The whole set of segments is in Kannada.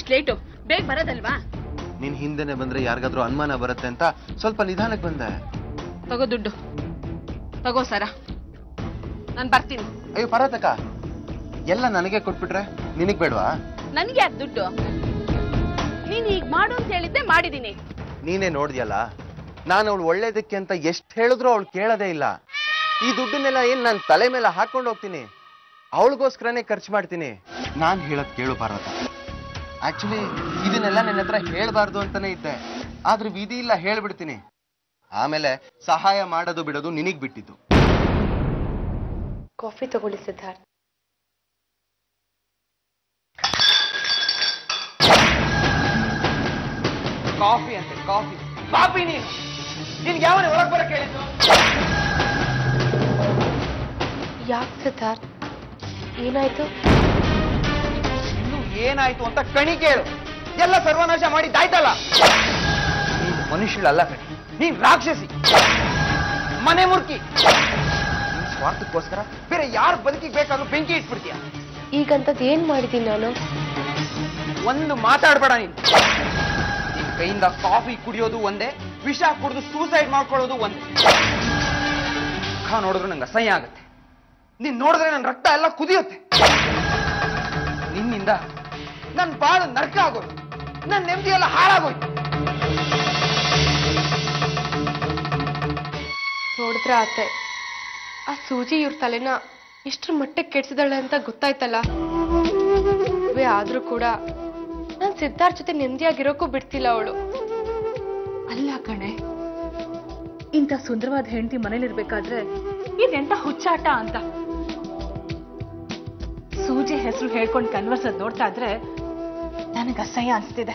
ಇಷ್ಟು ಲೇಟು ಬೇಗ ಬರೋದಲ್ವಾ ನಿನ್ ಹಿಂದೆನೆ ಬಂದ್ರೆ ಯಾರಿಗಾದ್ರೂ ಅನುಮಾನ ಬರುತ್ತೆ ಅಂತ ಸ್ವಲ್ಪ ನಿಧಾನಕ್ಕೆ ಬಂದೆ ತಗೋ ದುಡ್ಡು ತಗೋ ಸರ ನಾನು ಬರ್ತೀನಿ ಅಯ್ಯೋ ಪರತಕ ಎಲ್ಲ ನನಗೆ ಕೊಟ್ಬಿಟ್ರೆ ನಿನಗ್ ಬೇಡವಾ ನನ್ಗೆ ಯಾಕೆ ದುಡ್ಡು ನೀನ್ ಈಗ ಮಾಡು ಅಂತ ಹೇಳಿದ್ದೆ ಮಾಡಿದೀನಿ ನೀನೇ ನೋಡ್ದ್ಯಲ್ಲ ನಾನು ಅವಳು ಒಳ್ಳೇದಕ್ಕೆ ಅಂತ ಎಷ್ಟು ಹೇಳಿದ್ರು ಅವಳು ಕೇಳೋದೇ ಇಲ್ಲ ಈ ದುಡ್ಡನ್ನೆಲ್ಲ ಏನ್ ನಾನು ತಲೆ ಮೇಲೆ ಹಾಕೊಂಡು ಹೋಗ್ತೀನಿ ಅವಳಿಗೋಸ್ಕರನೇ ಖರ್ಚು ಮಾಡ್ತೀನಿ ನಾನ್ ಹೇಳೋದ್ ಕೇಳು ಭಾರತ ಆಕ್ಚುಲಿ ಇದನ್ನೆಲ್ಲ ನನ್ನ ಹತ್ರ ಹೇಳ್ಬಾರ್ದು ಅಂತಾನೆ ಇದ್ದೆ ಆದ್ರೆ ವಿಧಿ ಇಲ್ಲ ಹೇಳ್ಬಿಡ್ತೀನಿ ಆಮೇಲೆ ಸಹಾಯ ಮಾಡೋದು ಬಿಡೋದು ನಿನಗ್ ಬಿಟ್ಟಿದ್ದು ಕಾಫಿ ತಗೊಳ್ಳಿ ಸಿದ್ಧಾರ್ಥ್ ಕಾಫಿ ಅಂತೆ ಕಾಫಿ ಕಾಫಿ ನೀನು ನಿನ್ಗೆ ಯಾವನೇ ಒಳಗೆ ಬರಕ್ಕೆ ಹೇಳಿದ್ದು ಯಾಕೆ ಸಿದ್ಧಾರ್ಥ್ ಏನಾಯ್ತು ಇನ್ನು ಏನಾಯ್ತು ಅಂತ ಕಣಿ ಕೇಳು ಎಲ್ಲ ಸರ್ವನಾಶ ಮಾಡಿದ್ದಾಯ್ತಲ್ಲ ನೀನು ಮನುಷ್ಯಳಲ್ಲ ಕಣಿ ನೀನ್ ರಾಕ್ಷಸಿ ಮನೆ ಮುರ್ಕಿ ನಿನ್ ಸ್ವಾರ್ಥಕ್ಕೋಸ್ಕರ ಬೇರೆ ಯಾರ ಬದುಕಿಗೆ ಬೇಕಾದ್ರೂ ಬೆಂಕಿ ಇಟ್ಬಿಡ್ತೀಯ ಈಗಂತದ್ ಏನ್ ಮಾಡಿದೀನಿ ನಾನು ಒಂದು ಮಾತಾಡ್ಬೇಡ ನೀನು ನಿನ್ ಕೈಯಿಂದ ಕಾಫಿ ಕುಡಿಯೋದು ಒಂದೇ ವಿಷ ಕುಡಿದು ಸೂಸೈಡ್ ಮಾಡ್ಕೊಳ್ಳೋದು ಒಂದೇ ಮುಖ ನೋಡಿದ್ರೆ ನಂಗೆ ಅಸಹ್ಯ ಆಗುತ್ತೆ ನೀನ್ ನೋಡಿದ್ರೆ ನನ್ನ ರಕ್ತ ಎಲ್ಲ ಕುದಿಯುತ್ತೆ ನಿನ್ನಿಂದ ನನ್ ಬಾಳು ನರಕ ಆಗೋಯ್ತು ನನ್ನ ನೆಮ್ಮದಿ ಎಲ್ಲ ಹಾಳಾಗೋಯ್ತು ನೋಡಿದ್ರ ಆತೆ ಆ ಸೂಜಿ ಇವ್ರ ತಲೆನ ಎಷ್ಟ್ರ ಮಟ್ಟಕ್ಕೆ ಕೆಡ್ಸಿದಾಳೆ ಅಂತ ಗೊತ್ತಾಯ್ತಲ್ಲ ವೇ ಆದ್ರೂ ಕೂಡ ನಾನ್ ಸಿದ್ಧಾರ್ಥ್ ಜೊತೆ ನೆಮ್ಮದಿಯಾಗಿರೋಕ್ಕೂ ಬಿಡ್ತಿಲ್ಲ ಅವಳು ಅಲ್ಲ ಕಣೆ ಇಂಥ ಸುಂದರವಾದ ಹೆಂಡತಿ ಮನೇಲಿರ್ಬೇಕಾದ್ರೆ ಇದೆಂತ ಹುಚ್ಚಾಟ ಅಂತ ಸೂಜಿ ಹೆಸರು ಹೇಳ್ಕೊಂಡು ಕನ್ವರ್ಸದ್ ನೋಡ್ತಾ ಇದ್ರೆ ನನಗೆ ಅಸಹ್ಯ ಅನಿಸ್ತಿದೆ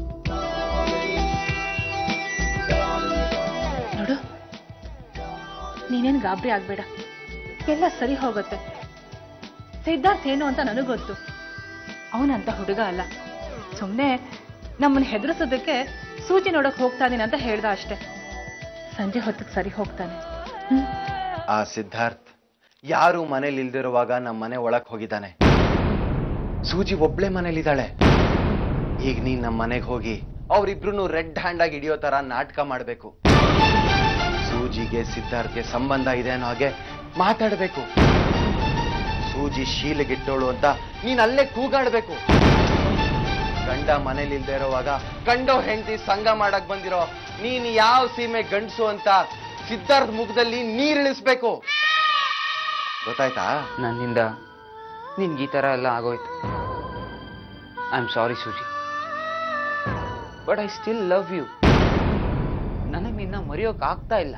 ನೋಡು ನೀನೇನ್ ಗಾಬರಿ ಆಗ್ಬೇಡ ಎಲ್ಲ ಸರಿ ಹೋಗುತ್ತೆ ಸಿದ್ಧಾರ್ಥ್ ಏನು ಅಂತ ನನಗ್ ಗೊತ್ತು ಅವನಂತ ಹುಡುಗ ಅಲ್ಲ ಸುಮ್ಮನೆ ನಮ್ಮನ್ನ ಹೆದರಿಸೋದಕ್ಕೆ ಸೂಜಿ ನೋಡಕ್ ಹೋಗ್ತಾ ಇದೀನಿ ಅಂತ ಹೇಳ್ದ ಅಷ್ಟೆ ಸಂಜೆ ಹೊತ್ತಿಗೆ ಸರಿ ಹೋಗ್ತಾನೆ ಹ್ಮ್ ಆ ಸಿದ್ಧಾರ್ಥ್ ಯಾರು ಮನೇಲಿ ಇಲ್ದಿರುವಾಗ ನಮ್ಮ ಮನೆ ಒಳಕ್ ಹೋಗಿದ್ದಾನೆ ಸೂಜಿ ಒಬ್ಳೆ ಮನೇಲಿದ್ದಾಳೆ ಈಗ ನೀನ್ ನಮ್ಮ ಮನೆಗೆ ಹೋಗಿ ಅವ್ರಿಬ್ರು ರೆಡ್ ಹ್ಯಾಂಡ್ ಆಗಿ ಹಿಡಿಯೋ ತರ ನಾಟಕ ಮಾಡ್ಬೇಕು ಸೂಜಿಗೆ ಸಿದ್ಧಾರ್ಥ್ಗೆ ಸಂಬಂಧ ಇದೆ ಅನ್ನೋ ಹಾಗೆ ಮಾತಾಡ್ಬೇಕು ಸೂಜಿ ಶೀಲಗಿಟ್ಟೋಳು ಅಂತ ನೀನ್ ಅಲ್ಲೇ ಕೂಗಾಡ್ಬೇಕು ಗಂಡ ಮನೇಲಿ ಇಲ್ದೇ ಇರೋವಾಗ ಗಂಡೋ ಹೆಂಡತಿ ಸಂಘ ಮಾಡಕ್ ಬಂದಿರೋ ನೀನ್ ಯಾವ ಸೀಮೆ ಗಂಡಸು ಅಂತ ಸಿದ್ಧಾರ್ಥ್ ಮುಖದಲ್ಲಿ ನೀರಿಳಿಸ್ಬೇಕು ಗೊತ್ತಾಯ್ತಾ ನನ್ನಿಂದ ನಿನ್ಗೆ ಈ ಥರ ಎಲ್ಲ ಆಗೋಯ್ತು I am sorry Suji but I still love you ನನಗೆ ನಿನ್ನ ಮರೆಯೋಕ್ ಆಗ್ತಾ ಇಲ್ಲ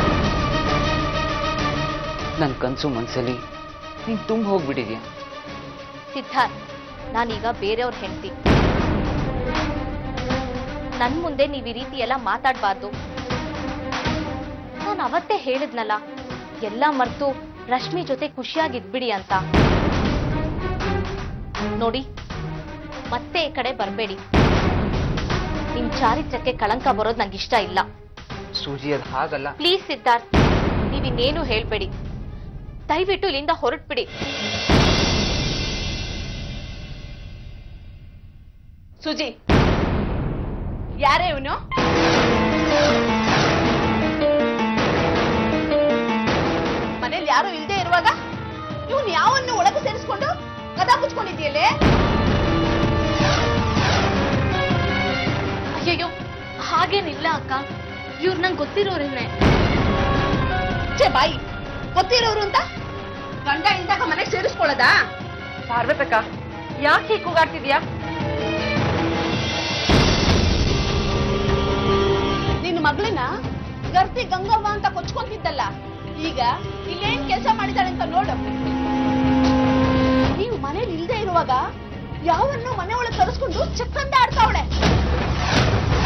ನನ್ನ ಕನಸು ಮನಸ್ಸಲ್ಲಿ ನೀನು ತುಂಬ ಹೋಗ್ಬಿಟ್ಟಿದ್ಯಾ ಸಿದ್ಧಾರ್ಥ್ ನಾನೀಗ ಬೇರೆಯವ್ರ ಹೆಂಡತಿ ನನ್ ಮುಂದೆ ನೀವ್ ಈ ರೀತಿ ಎಲ್ಲ ಮಾತಾಡ್ಬಾರ್ದು ನಾನು ಅವತ್ತೇ ಹೇಳಿದ್ನಲ್ಲ ಎಲ್ಲ ಮರ್ತು ರಶ್ಮಿ ಜೊತೆ ಖುಷಿಯಾಗಿದ್ಬಿಡಿ ಅಂತ ನೋಡಿ ಮತ್ತೆ ಈ ಕಡೆ ಬರ್ಬೇಡಿ ನಿಮ್ ಚಾರಿತ್ರಕ್ಕೆ ಕಳಂಕ ಬರೋದು ನಂಗೆ ಇಷ್ಟ ಇಲ್ಲ ಸೂಜಿ ಅದು ಹಾಗಲ್ಲ ಪ್ಲೀಸ್ ಸಿದ್ಧಾರ್ಥ್ ನೀವಿನ್ನೇನು ಹೇಳ್ಬೇಡಿ ದಯವಿಟ್ಟು ಇಲ್ಲಿಂದ ಹೊರಟ್ಬಿಡಿ ಸುಜಿ ಯಾರೇ ಇವನು ಮನೇಲಿ ಯಾರು ಇಲ್ದೇ ಇರುವಾಗ ಇವನು ಯಾವನ್ನು ಒಳಗೆ ಸೇರಿಸ್ಕೊಂಡು ಕದ ಮುಚ್ಕೊಂಡಿದ್ಯಲ್ಲೇ ಅಯ್ಯಯ್ಯೋ ಹಾಗೇನಿಲ್ಲ ಅಕ್ಕ ಇವ್ರು ನಂಗೆ ಗೊತ್ತಿರೋರೇನೆ ಛೇ ಬಾಯಿ ಗೊತ್ತಿರೋರು ಅಂತ ಗಂಡ ಇಂದಾಗ ಮನೆಗೆ ಸೇರಿಸ್ಕೊಳ್ಳೋದಾ ಪಾರ್ವತಕ್ಕ ಯಾಕೆ ಹೀಗೆ ಕೂಗಾಡ್ತಿದ್ಯಾ ನಿನ್ನ ಮಗಳನ್ನ ಗರ್ತಿ ಗಂಗವ್ವ ಅಂತ ಕೊಚ್ಕೊಂತಿದ್ದಲ್ಲ ಈಗ ಇಲ್ಲೇನ್ ಕೆಲಸ ಮಾಡಿದಾಳೆ ಅಂತ ನೋಡು ನೀವು ಮನೇಲಿ ಇಲ್ದೇ ಇರುವಾಗ ಯಾವನ್ನು ಮನೆ ಒಳಗೆ ಕರೆಸ್ಕೊಂಡು ಚಕ್ಕಂದ ಆಡ್ತಾವಳೆ